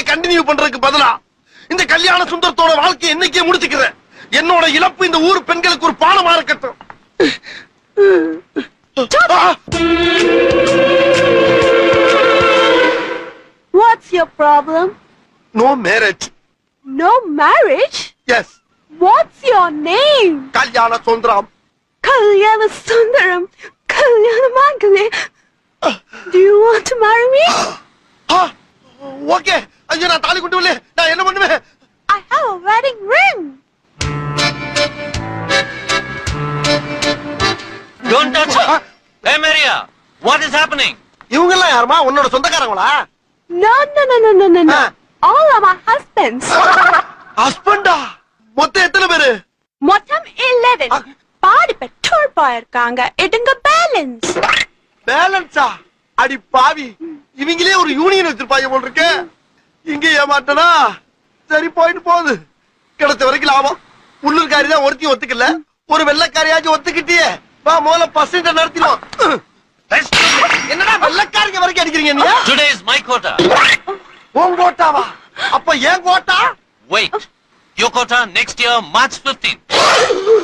வாழ்க்கையை கண்டினியூ பண்றதுக்கு பதிலா இந்த கல்யாண சுந்தரத்தோட வாழ்க்கையை என்னைக்கே முடிச்சுக்கிறேன் என்னோட இழப்பு இந்த ஊர் பெண்களுக்கு ஒரு பாடமா இருக்கட்டும் ஆ! What's your problem? No marriage No marriage? Yes What's your name? Kalyana Sundaram Kalyana Sundaram. Kalyana Mangale. Do you want to marry me? Okay ஐயோ நான் தாலி கொண்டு வரல நான் என்ன பண்ணுவேன் I have a wedding ring. Don't touch her. Hey, Maria, what is happening? இவங்க எல்லாம் யாருமா உன்னோட சொந்தக்காரங்களா No, no, no, no, no, no, no. Ah. All are my husbands. ஹஸ்பண்டா மொத்தம் எத்தனை பேரு மொத்தம் 11. Ah. பாடி பெற்றோர் போயிருக்காங்க எடுங்க பேலன்ஸ் பேலன்ஸா அடி பாவி இவங்களே ஒரு யூனியன் வச்சிருப்பாங்க போல் இருக்கு இங்க ஏமாட்டனா சரி போயிட்டு போகுது கிடைச்ச வரைக்கும் லாபம் உள்ளூர்காரி தான் ஒருத்தி ஒத்துக்கல ஒரு வெள்ளக்காரியாச்சும் ஒத்துக்கிட்டியே வா முதல்ல பசங்க நடத்திடுவோம் என்னடா வெள்ளக்காரிங்க வரைக்கும் அடிக்கிறீங்க நீ Today is my quota. உன் கோட்டாவா அப்ப ஏன் quota Wait. Your quota next year, March 15th.